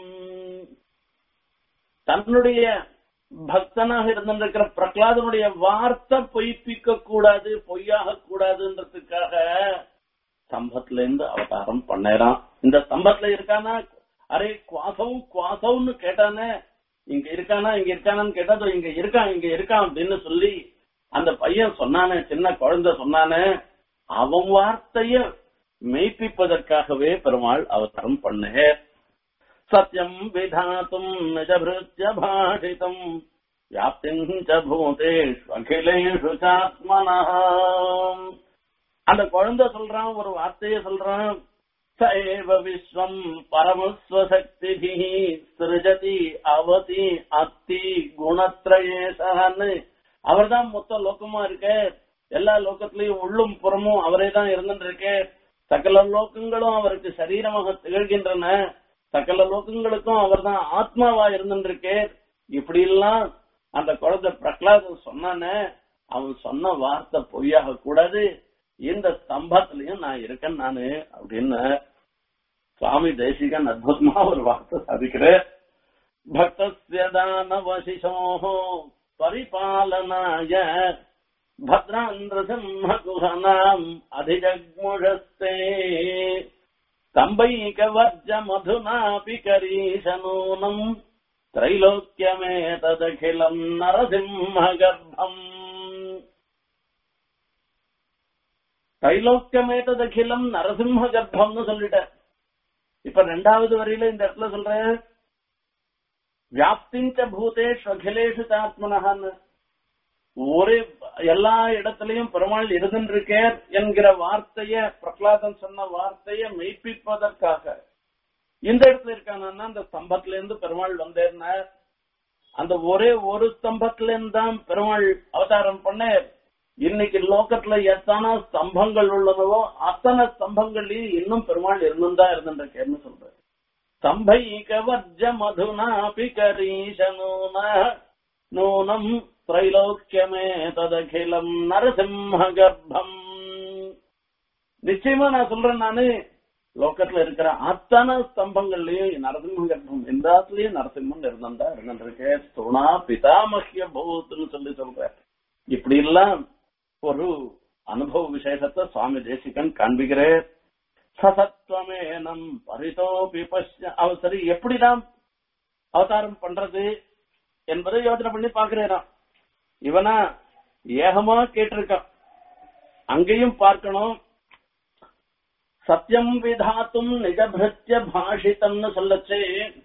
[SPEAKER 1] தன்னுடைய பக்தனாக இருந்திருக்கிற பிரகலாதனுடைய வார்த்தை பொய்ப்பிக்க கூடாது பொய்யாக கூடாதுன்றதுக்காக ஸ்தம்பத்துல இருந்து அவதாரம் பண்ணேறான் இந்த ஸ்தம்பத்துல இருக்கானா அரே குவாசம் குவாசம்னு கேட்டானே இங்க இருக்கானா இங்க இருக்கானான்னு கேட்டா இங்க இருக்கான் இங்க இருக்கான் அப்படின்னு சொல்லி அந்த பையன் சொன்னானே சின்ன குழந்தை சொன்னானே அவன் வார்த்தைய மெய்ப்பிப்பதற்காகவே பெருமாள் அவதாரம் பண்ணே சத்தியம் விதாத்தும் நிஜபிருத்திய பாஷிதம் வியாப்திஞ்ச பூதேஷு அகிலேஷு சாத்மனः அந்த குழந்தை சொல்றான் ஒரு வார்த்தைய சொல்றான் ச ஏவ விஸ்வம் பரமஸ்வசக்தி சிருஜதி அவதி அத்தி குணத்ரயேசன்னு அவர்தான் மொத்த லோக்கமா இருக்க எல்லா லோகத்திலையும் உள்ளும் புறமும் அவரே தான் இருந்துட்டு இருக்கே சகல லோகங்களும் அவருக்கு சரீரமாக திகழ்கின்றன சகல லோகங்களுக்கும் அவர் தான் ஆத்மாவா இருந்துருக்கே இப்படி எல்லாம் அந்த குழந்தை பிரகலாதன் சொன்னானே அவன் சொன்ன வார்த்தை பொய்யாக கூடாது இந்த ஸ்தம்பத்திலையும் நான் இருக்கேன் நானு அப்படின்னு சுவாமி தேசிகன் அற்புதமா ஒரு வார்த்தை சாதிக்கிறேன் பக்தஸ்ய தானவசிஷோஹோ பரிபாலனாய भद्रान्द्रसिंहगुहनाम् अधिजग्मुषस्ते स्तम्भैकवर्जमधुनापि करीशनूनम् त्रैलोक्यमेतदखिलम् नरसिंहगर्भम् தைலோக்கியமேட்டதகிலம் நரசிம்ம கர்ப்பம்னு சொல்லிட்டேன் இப்ப ரெண்டாவது வரியில இந்த இடத்துல சொல்ற வியாப்திஞ்ச பூதேஷ் அகிலேஷு ஆத்மனஹான்னு ஒரே எல்லா இடத்திலையும் பெருமாள் இருந்திருக்கேர் என்கிற வார்த்தைய பிரகலாதன் சொன்ன வார்த்தைய மெய்ப்பிப்பதற்காக இந்த இடத்துல இருக்கானா அந்த ஸ்தம்பத்துல இருந்து பெருமாள் வந்தேர்ன அந்த ஒரே ஒரு ஸ்தம்பத்துல இருந்து தான் பெருமாள் அவதாரம் பண்ணேர் இன்னைக்கு லோகத்துல எத்தனை ஸ்தம்பங்கள் உள்ளனவோ அத்தனை ஸ்தம்பங்கள்லயும் இன்னும் பெருமாள் இருந்துதான் இருந்திருக்கேன்னு சொல்ற ஸ்தம்பைக வர்ஜ மதுனாபி கரீஷனூன நூனம் திரைலோக்கியமே ததகிலம் நரசிம்ம கர்ப்பம் நிச்சயமா நான் சொல்றேன் நானு லோக்கத்துல இருக்கிற அத்தனை ஸ்தம்பங்கள்லயும் நரசிம்ம கர்ப்பம் எல்லாத்துலயும் நரசிம்மன் இருந்தா இருந்திருக்கேன் துணா பிதாமகிய பௌத்துன்னு சொல்லி சொல்ற இப்படி எல்லாம் ஒரு அனுபவ விசேஷத்தை சுவாமி தேசிகன் காண்பிக்கிறேன் சசத்வமேனம் பரிதோபி பஷ்ய அவர் சரி எப்படிதான் அவதாரம் பண்றது என்பதை யோசனை பண்ணி பாக்குறேன் இவனா ஏகமா கேட்டிருக்கான் அங்கேயும் பார்க்கணும் சத்தியம் விதாத்தும் நிஜபிருத்திய பாஷித்தம்னு சொல்லச்சு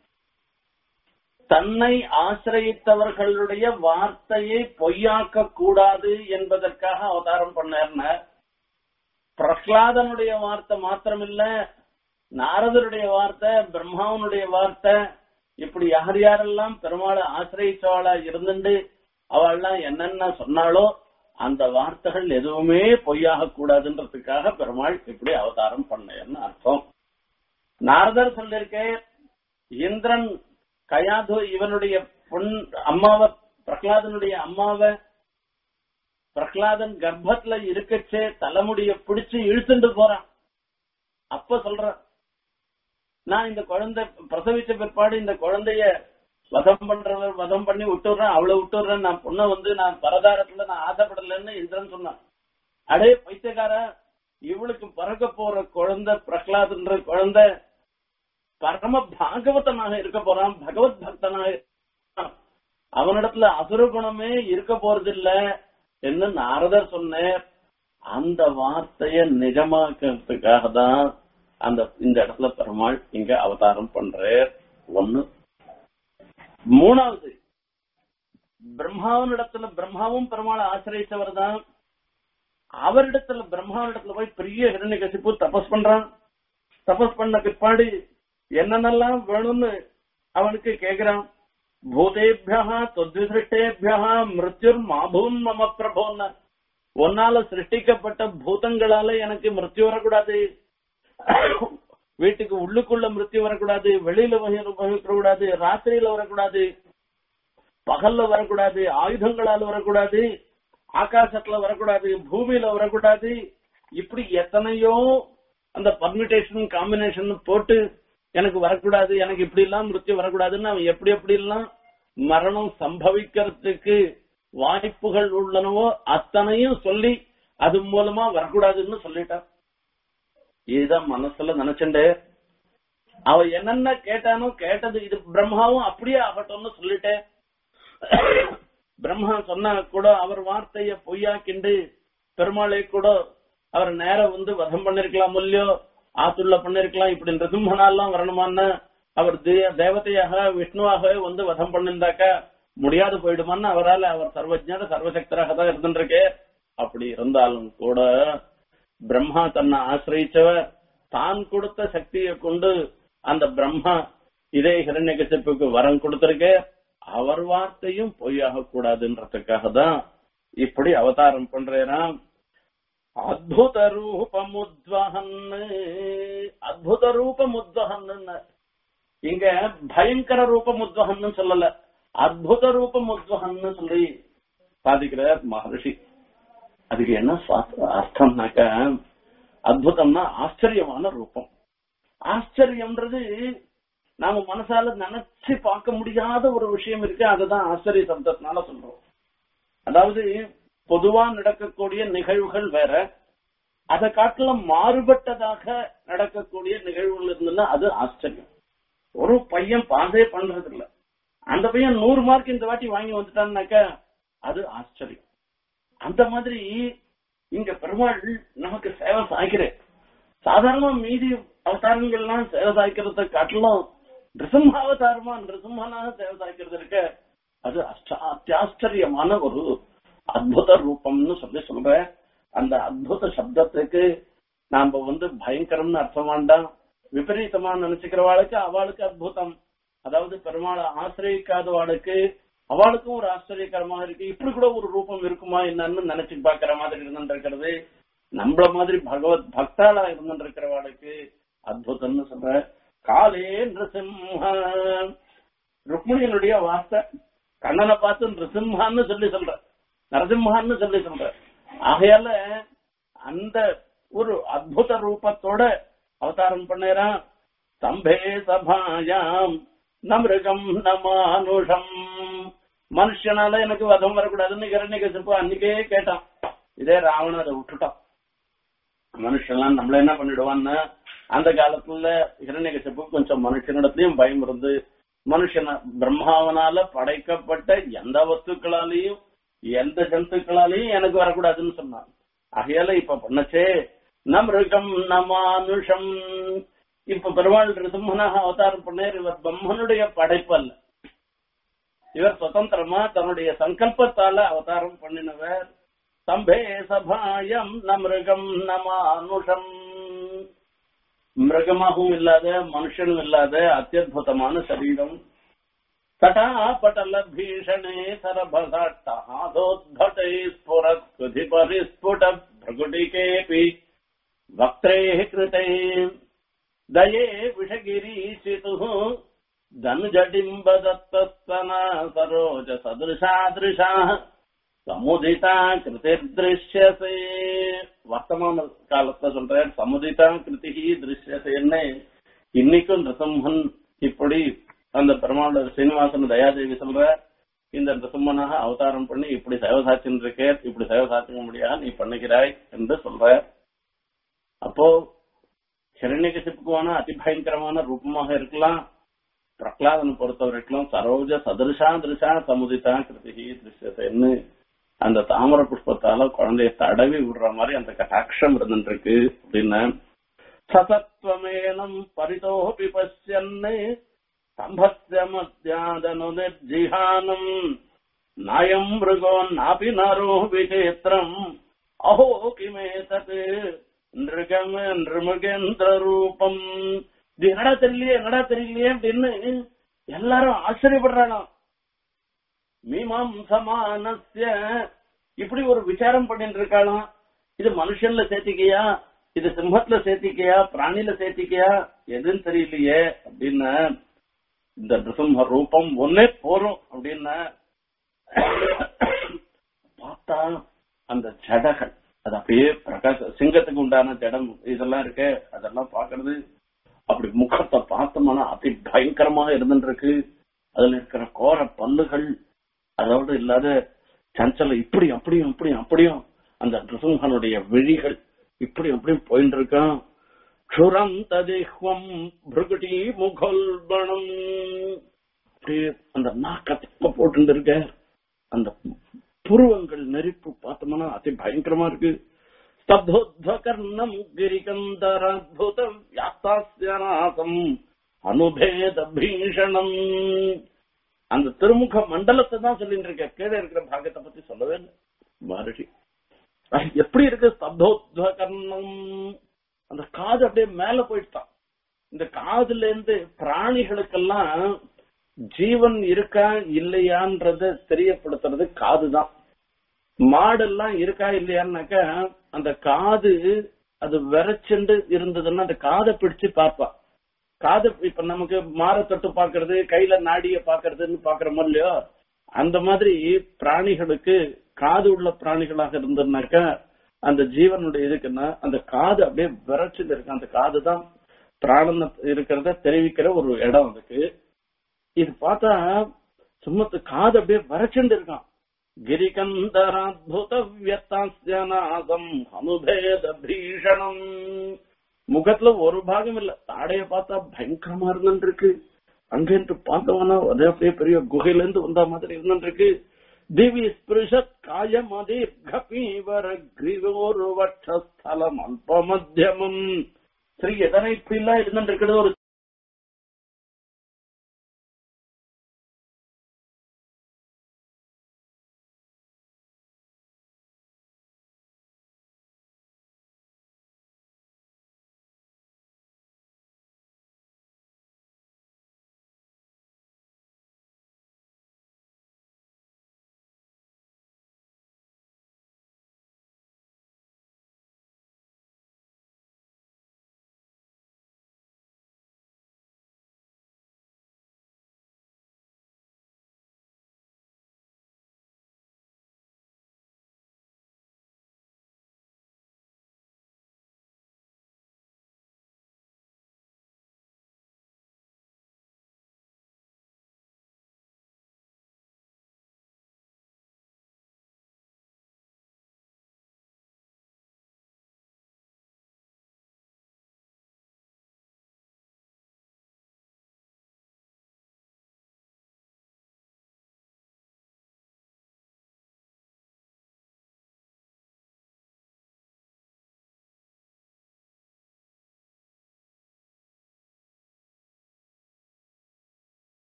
[SPEAKER 1] தன்னை ஆசிரியத்தவர்களுடைய வார்த்தையை பொய்யாக்க கூடாது என்பதற்காக அவதாரம் பண்ணார்ன பிரஹ்லாதனுடைய வார்த்தை மாத்திரமில்ல நாரதருடைய வார்த்தை பிரம்மாவனுடைய வார்த்தை இப்படி யார் யாரெல்லாம் பெருமாளை ஆசிரியச்சவாளா இருந்துட்டு அவள்லாம் என்னென்ன சொன்னாலோ அந்த வார்த்தைகள் எதுவுமே பொய்யாக கூடாதுன்றதுக்காக பெருமாள் இப்படி அவதாரம் பண்ணேன்னு அர்த்தம் நாரதர் சொல்லிருக்கே இந்திரன் கயாது இவனுடைய பொன் அம்மாவை பிரகலாதனுடைய அம்மாவை பிரகலாதன் கர்ப்பத்துல இருக்கச்சே தலைமுடிய பிடிச்சு இழுத்துட்டு போறான் அப்ப சொல்றான் நான் இந்த குழந்தை பிரசவிச்ச பிற்பாடு இந்த குழந்தைய வதம் பண்றவர் வதம் பண்ணி விட்டுறேன் அவளை விட்டுறேன் நான் பொண்ணை வந்து நான் பரதாரத்துல நான் ஆசைப்படலன்னு இந்திரன் சொன்னான் அடே பைத்தியக்கார இவளுக்கு பிறக்க போற குழந்தை பிரகலாதுன்ற குழந்தை பரம பாகவதனாக இருக்க போறான் பகவத் பக்தனாக இருக்கான். அவனிடத்துல அசுர குணமே இருக்க போறதில்ல என்று நாரதர் சொன்னார் அந்த வார்த்தைய நிஜமாக்கிறதுக்காக தான் அந்த இந்த இடத்துல பெருமாள் இங்க அவதாரம் பண்றார் ஒண்ணு மூணாவது பிரம்மாவனிடத்துல பிரம்மாவும் பெருமாளை ஆசிரியச்சவர் தான் அவரிடத்துல பிரம்மாவிடத்துல போய் பெரிய ஹிரண்ய கசிப்பு தபஸ் பண்றான் தபஸ் பண்ண பிற்பாடு என்னென்னலாம் வேணும்னு அவனுக்கு கேக்குறான் பூதேபியா தொத்விசிருஷ்டேபியா மிருத்யுர் மாபூன் மம பிரபோன்னு ஒன்னால சிருஷ்டிக்கப்பட்ட பூதங்களால எனக்கு மிருத்யு வரக்கூடாது வீட்டுக்கு உள்ளுக்குள்ள மிருத்யு வரக்கூடாது வெளியில வரக்கூடாது ராத்திரியில வரக்கூடாது பகல்ல வரக்கூடாது ஆயுதங்களால வரக்கூடாது ஆகாசத்துல வரக்கூடாது பூமியில வரக்கூடாது இப்படி எத்தனையோ அந்த பர்மிடேஷன் காம்பினேஷன் போட்டு எனக்கு வரக்கூடாது எனக்கு இப்படி எல்லாம் மிருத்யு வரக்கூடாதுன்னு அவன் எப்படி எப்படி எல்லாம் மரணம் சம்பவிக்கிறதுக்கு வாய்ப்புகள் உள்ளனவோ அத்தனையும் சொல்லி அது மூலமா வரக்கூடாதுன்னு சொல்லிட்டான் இதுதான் மனசுல நினைச்சுண்டு அவ என்னென்ன கேட்டானோ கேட்டது இது பிரம்மாவும் அப்படியே ஆகட்டும்னு சொல்லிட்டேன் பிரம்மா சொன்னா கூட அவர் வார்த்தைய பொய்யாக்கிண்டு பெருமாளை கூட அவர் நேரம் வந்து வதம் பண்ணிருக்கலாம் இல்லையோ ஆத்துள்ள பண்ணிருக்கலாம் இப்படி நிருசிம்மனாலாம் வரணுமான்னு அவர் தே- தேவதையாக விஷ்ணுவாக வந்து வதம் பண்ணிருந்தாக்கா முடியாது போயிடுமான்னு அவரால் அவர் சர்வஜர சர்வசக்தராக தான் இருந்துருக்கு அப்படி இருந்தாலும் கூட பிரம்மா தன்னை ஆசிரியச்சவர் தான் கொடுத்த சக்தியை கொண்டு அந்த பிரம்மா இதே ஹிரண்யகசிப்புக்கு வரம் கொடுத்திருக்க அவர் வார்த்தையும் பொய்யாக கூடாதுன்றதுக்காக தான் இப்படி அவதாரம் பண்றேனாம் அத்புத ரூபமுத்வகன் அத்புத ரூபமுத்வகன் இங்க பயங்கர ரூபமுத்வகன்னு சொல்லல அத்புத ரூபமுத்வகன்னு சொல்லி சாதிக்கிறார் மகர்ஷி அதுக்கு என்ன சுவா- அர்த்தம்னாக்க அத்புதம்னா ஆச்சரியமான ரூபம் ஆச்சரியம்ன்றது நாம மனசால நினைச்சு பார்க்க முடியாத ஒரு விஷயம் இருக்கு அதுதான் ஆச்சரிய சப்தத்தினால சொல்றோம் அதாவது பொதுவா நடக்கக்கூடிய நிகழ்வுகள் வேற அதை காட்டிலும் மாறுபட்டதாக நடக்கக்கூடிய நிகழ்வுகள் இருந்ததுன்னா அது ஆச்சரியம் ஒரு பையன் பாஸே பண்றது இல்ல அந்த பையன் நூறு மார்க் இந்த வாட்டி வாங்கி வந்துட்டான்னாக்க அது ஆச்சரியம் அந்த மாதிரி இங்க பெருமாள் நமக்கு சேவை சாய்க்கிறேன் சாதாரண மீதி அவதாரங்கள்லாம் சேவை சாய்க்கிறத காட்டிலும் நிருசிம்மாவதாரமா நிருசிம்மனாக சேவை சாய்க்கிறது இருக்க அது அஷ்ட- அத்தியாச்சரியமான ஒரு அத்புத ரூபம்னு சொல்லி சொல்றேன் அந்த அத்புத சப்தத்துக்கு நாம வந்து பயங்கரம்னு அர்த்தம் வேண்டாம் விபரீதமா நினைச்சுக்கிறவாளுக்கு அவளுக்கு அத்புதம் அதாவது பெருமாளை ஆசிரியக்காதவாளுக்கு அவளுக்கும் ஒரு ஆச்சரியகரமா இருக்கு இப்படி கூட ஒரு ரூபம் இருக்குமா என்னன்னு நினைச்சு பாக்குற மாதிரி இருந்துருக்கிறது நம்மள மாதிரி பகவத் பக்தாளா இருந்துருக்கிறவாளுக்கு அத்புதம்னு சொல்ற காலே நிருசிம்ஹ ருக்மிணியனுடைய வார்த்தை கண்ணனை பார்த்து நிருசிம்ஹான்னு சொல்லி சொல்ற நரசிம்ஹான்னு சொல்லி சொல்ற ஆகையால அந்த ஒரு அத்புத ரூபத்தோட அவதாரம் பண்ணேறான் ஸ்தம்பே சபாயாம் நமிருகம் ந மானுஷம் மனுஷனால எனக்கு வதம் வரக்கூடாதுன்னு இரண்யகசிப்பு அன்னைக்கே கேட்டான் இதே ராவணன் அதை விட்டுட்டான் மனுஷன்லாம் நம்மள என்ன பண்ணிடுவான்னு அந்த காலத்துல இரண்யகசிப்பு கொஞ்சம் மனுஷனிடத்திலயும் பயம் இருந்து மனுஷன பிரம்மாவனால படைக்கப்பட்ட எந்த வஸ்துக்களாலையும் எந்த ஜந்துக்களாலையும் எனக்கு வரக்கூடாதுன்னு சொன்னான் ஆகையால இப்ப பண்ணச்சே ந மிருகம் ந மானுஷம் இப்ப பெருமாள் ரிசும்மனாக அவதாரம் பண்ணார் இவர் பிரம்மனுடைய படைப்பு அல்ல இவர் சுதந்திரமா தன்னுடைய சங்கல்பத்தால அவதாரம் பண்ணினவர் தம்பே சபாயம் ந மிருகம் ந மானுஷம் மிருகமாகவும் இல்லாத மனுஷனும் இல்லாத அத்தியுதமான சரீரம் தட்டாபட்டல பீஷணே சரபசாட்டோத்பட்டை ஸ்புரத் குதி பரிஸ்புட பிரகுடிகேபி வக்திரே கிருதே दये विषगिरीचितुः धनुजडिम्बदत्तस्तना सरोज सदृशादृशाः சமுதிதா கிருதிர்திருஷ்யசே வர்த்தமான காலத்துல சொல்றார் சமுதிதா கிருதிகி திருஷ்யசேன்னு இன்னைக்கும் நிருசிம்மன் இப்படி அந்த பெருமாள் சீனிவாசன் தயாதேவி சொல்ற இந்த நிருசிம்மனாக அவதாரம் பண்ணி இப்படி சேவை சாட்சின்னு இருக்கே இப்படி சேவை சாட்சிக்க முடியாது நீ பண்ணுகிறாய் என்று சொல்ற அப்போ ஹிரண்யகசிப்புக்குவான அதிபயங்கரமான ரூபமாக இருக்கலாம் பிரகலாதனை பொறுத்த வரைக்கும் சரோஜ சதிருஷா திருஷா சமுதிதா கிருதிகி திருஷ்யத்தைன்னு அந்த தாமர புஷ்பத்தால குழந்தைய தடவி விடுற மாதிரி அந்த கட்டாட்சம் இருந்துருக்கு அப்படின்னு சசத்வமேனம் பரிதோபி பசியன்னு சம்பஸ்ய மத்தியாதனு நிர்ஜிஹானம் நாயம் மிருகோ நாபி நரோ விசித்திரம் அஹோ கிமே தத் நிருகம் நிருமுகேந்திர ரூபம் இது என்னடா தெரியலையே என்னடா தெரியலையே அப்படின்னு எல்லாரும் ஆச்சரியப்படுறாளாம் மீமாம் சமானஸ்ய இப்படி ஒரு விசாரம் பண்ணிட்டு இருக்காளாம் இது மனுஷன்ல சேர்த்திக்கையா இது சிம்மத்துல சேர்த்திக்கையா பிராணில சேர்த்திக்கையா எதுன்னு தெரியலையே அப்படின்னு இந்த நிருசிம்ம ரூபம் ஒன்னே போறோம் அப்படின்னு பார்த்தா அந்த ஜடகள் அது அப்படியே பிரகாச சிங்கத்துக்கு உண்டான ஜடம் இதெல்லாம் இருக்கு அதெல்லாம் பாக்குறது அப்படி முகத்தை பார்த்தோம்னா அதி பயங்கரமா இருந்துட்டு இருக்கு அதுல இருக்கிற கோர பல்லுகள் அதோடு இல்லாத சஞ்சலம் இப்படி அப்படியும் இப்படியும் அப்படியும் அந்த நிருசிம்ஹனுடைய விழிகள் இப்படி அப்படியும் போயிட்டு இருக்கான் க்ஷுரம் ததிஹ்வம் பிருகுடி முகல்பணம் அப்படியே அந்த நாக்க தப்ப போட்டு இருக்க அந்த புருவங்கள் நெருப்பு பார்த்தோம்னா அதி பயங்கரமா இருக்கு ஸ்தப்தோத்வகர்ணம் கிரிகந்தராத்புத வியாத்தாஸ்யநாசம் அனுபேத பீஷணம் அந்த திருமுக மண்டலத்தை தான் சொல்லிட்டு இருக்க கீழே இருக்கிற பாகத்தை பத்தி சொல்லவே இல்லை மகர்ஷி அது எப்படி இருக்கு ஸ்தப்தோத்வகர்ணம் அந்த காது அப்படியே மேல போயிட்டான் இந்த காதுல இருந்து பிராணிகளுக்கெல்லாம் ஜீவன் இருக்கா இல்லையான்றத தெரியப்படுத்துறது காதுதான் மாடெல்லாம் இருக்கா இல்லையான்னாக்கா அந்த காது அது விரைச்சுண்டு இருந்ததுன்னா அந்த காதை பிடிச்சு பார்ப்பா காது இப்ப நமக்கு மாற தொட்டு பாக்குறது கையில நாடிய பாக்குறதுன்னு பாக்குறோமோ இல்லையோ அந்த மாதிரி பிராணிகளுக்கு காது உள்ள பிராணிகளாக இருந்ததுனாக்கா அந்த ஜீவனுடைய இதுக்குன்னா அந்த காது அப்படியே விரைச்சுட்டு இருக்கு அந்த காது தான் பிராணம் இருக்கிறத தெரிவிக்கிற ஒரு இடம் அதுக்கு இது பார்த்தா சும்மத்து காது அப்படியே வரைச்சுண்டு இருக்கான் கிரிகந்தராத்புத வியத்தாஸ்யநாதம் அனுபேத பீஷணம் முகத்துல ஒரு பாகம் இல்ல தாடைய பார்த்தா பயங்கரமா இருந்துட்டு இருக்கு அங்கிருந்து பார்த்தவனா அதே அப்படியே பெரிய குகையில இருந்து வந்த மாதிரி இருந்துட்டு இருக்கு திவி ஸ்பிருஷத் காயமதீர்கபீவர கிரிவோர் வட்சஸ்தலம் அல்பமத்தியமம் சரி எதனை இப்படி எல்லாம் இருந்துட்டு இருக்கிறது ஒரு